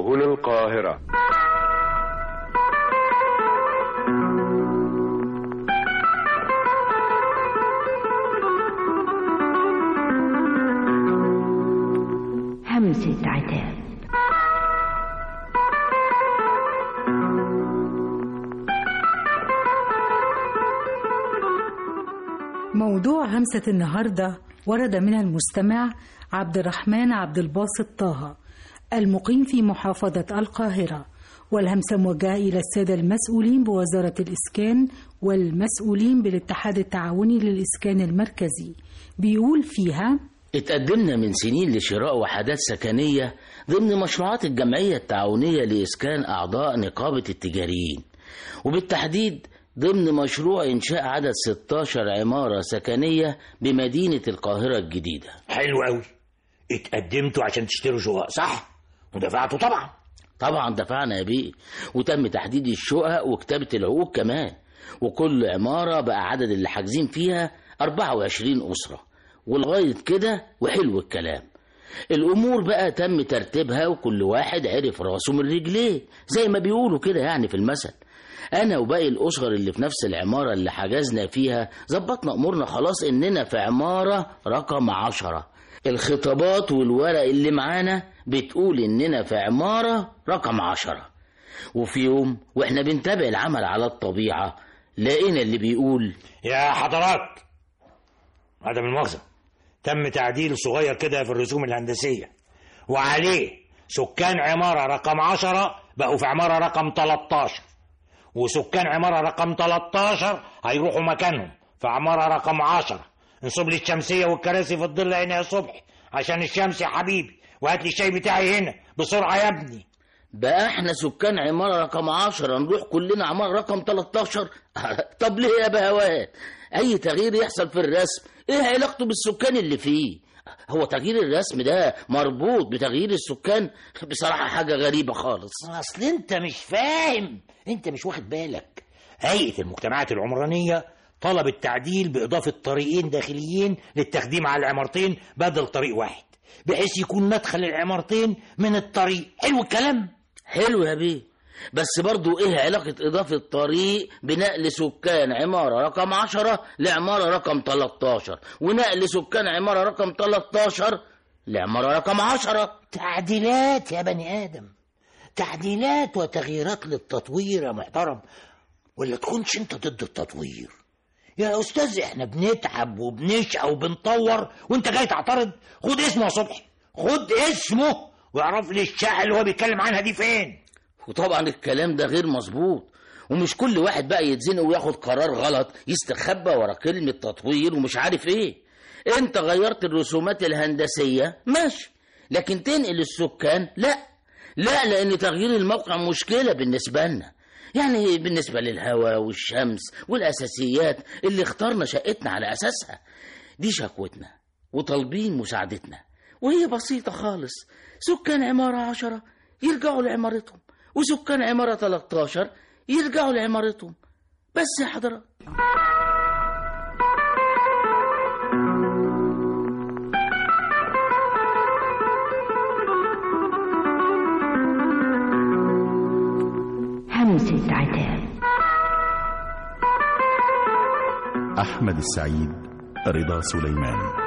سبل القاهرة همسة عتاب موضوع همسة النهاردة ورد من المستمع عبد الرحمن عبد الباسط طه المقيم في محافظة القاهرة والهمسة موجهة إلى السادة المسؤولين بوزارة الإسكان والمسؤولين بالاتحاد التعاوني للإسكان المركزي بيقول فيها اتقدمنا من سنين لشراء وحدات سكنية ضمن مشروعات الجمعية التعاونية لإسكان أعضاء نقابة التجاريين وبالتحديد ضمن مشروع إنشاء عدد 16 عمارة سكنية بمدينة القاهرة الجديدة حلو قوي اتقدمتوا عشان تشتروا شقق صح ودفعتوا طبعا طبعا دفعنا يا بيه وتم تحديد الشقق وكتابة العقود كمان وكل عمارة بقى عدد اللي حاجزين فيها 24 أسرة ولغاية كده وحلو الكلام الأمور بقى تم ترتيبها وكل واحد عرف راسه من رجليه زي ما بيقولوا كده يعني في المثل أنا وباقي الأسر اللي في نفس العمارة اللي حجزنا فيها ظبطنا أمورنا خلاص إننا في عمارة رقم عشرة الخطابات والورق اللي معانا بتقول إننا في عمارة رقم عشرة وفي يوم وإحنا بنتابع العمل على الطبيعة لقينا اللي بيقول يا حضرات عدم المؤاخذة تم تعديل صغير كده في الرسوم الهندسية وعليه سكان عمارة رقم عشرة بقوا في عمارة رقم 13 وسكان عمارة رقم 13 هيروحوا مكانهم في عمارة رقم 10 انصب لي الشمسية والكراسي في الظل هنا يا صبحي عشان الشمس يا حبيبي وهات لي الشاي بتاعي هنا بسرعة يا ابني بقى احنا سكان عمارة رقم عشرة نروح كلنا عمارة رقم 13 طب ليه يا بهوات اي تغيير يحصل في الرسم ايه علاقته بالسكان اللي فيه هو تغيير الرسم ده مربوط بتغيير السكان بصراحة حاجة غريبة خالص اصل انت مش فاهم انت مش واخد بالك هيئة المجتمعات العمرانية طلبت تعديل بإضافة طريقين داخليين للتخديم على العمارتين بدل طريق واحد بحيث يكون مدخل العمارتين من الطريق حلو الكلام حلو يا بيه بس برضو ايه علاقة اضافة طريق بنقل سكان عمارة رقم عشرة لعمارة رقم 13 ونقل سكان عمارة رقم 13 لعمارة رقم عشرة تعديلات يا بني آدم تعديلات وتغييرات للتطوير يا محترم ولا تكونش انت ضد التطوير يا استاذ احنا بنتعب وبنشقى وبنطور وانت جاي تعترض خد اسمه يا صبحي خد اسمه واعرف لي الشقه اللي هو بيتكلم عنها دي فين وطبعا الكلام ده غير مظبوط ومش كل واحد بقى يتزنق وياخد قرار غلط يستخبى ورا كلمة تطوير ومش عارف ايه انت غيرت الرسومات الهندسية ماشي لكن تنقل السكان لا لا لان تغيير الموقع مشكلة بالنسبة لنا يعني بالنسبة للهواء والشمس والأساسيات اللي اخترنا شقتنا على أساسها دي شكوتنا وطالبين مساعدتنا وهي بسيطة خالص سكان عمارة عشرة يرجعوا لعمارتهم وسكان عمارة 13 يرجعوا لعمارتهم بس يا حضرات همسة عتاب أحمد السعيد رضا سليمان